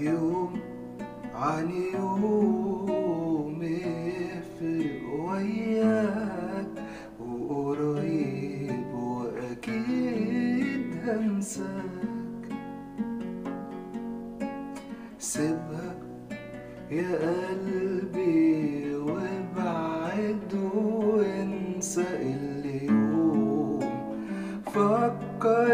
يوم عن يوم يفرق وياك وقريب وأكيد هنساك سيبها يا قلبي وابعد وانسى اليوم فكر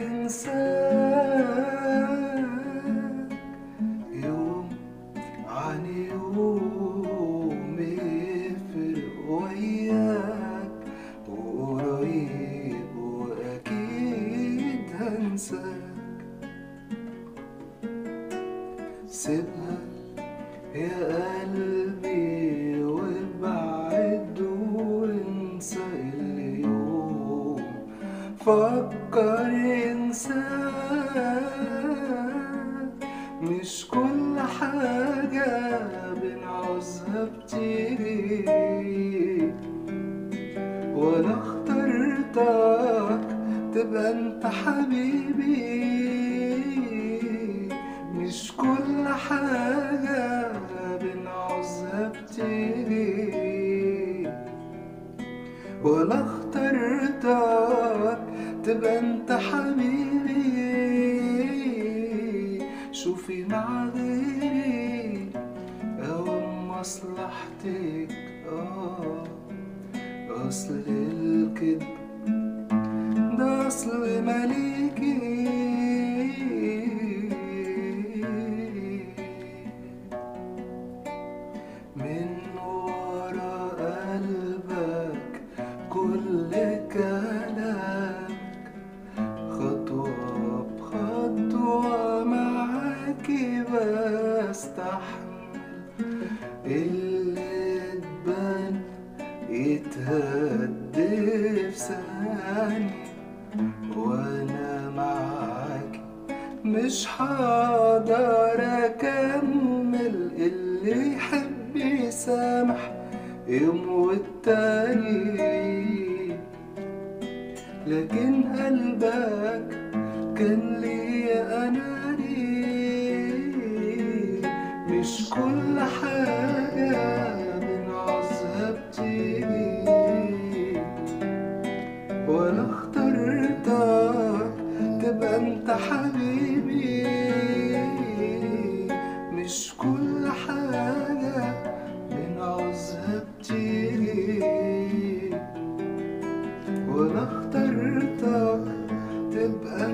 انساك يوم عن يوم يفرق وياك وقريب وأكيد هنساك سيبها يا قلبي وابعد وانسى اليوم فكر انساك مش كل حاجة بنعوزها بتيجي ولا اخترتك تبقى انت حبيبي مش كل حاجة بنعوزها بتيجي ولا اخترتك تبقى انت حبيبي شوفي مع غيري او مصلحتك اه اصل الكذب ده اصل مليكي من ورا قلبك كل كلامك خطوة بخطوة معاكي بستحمل اللي تبان يتهد في ثانية وانا معاكي مش هقدر اكمل اللي يحب يسامح يوم والتاني لكن قلبك كان ليا اناني مش كل حاجة بنعوزها بتيجي ولا اخترتك تبقى انت حبيبي مش كل حاجة بنعوزها بتيجي ولا اخترتك تبقى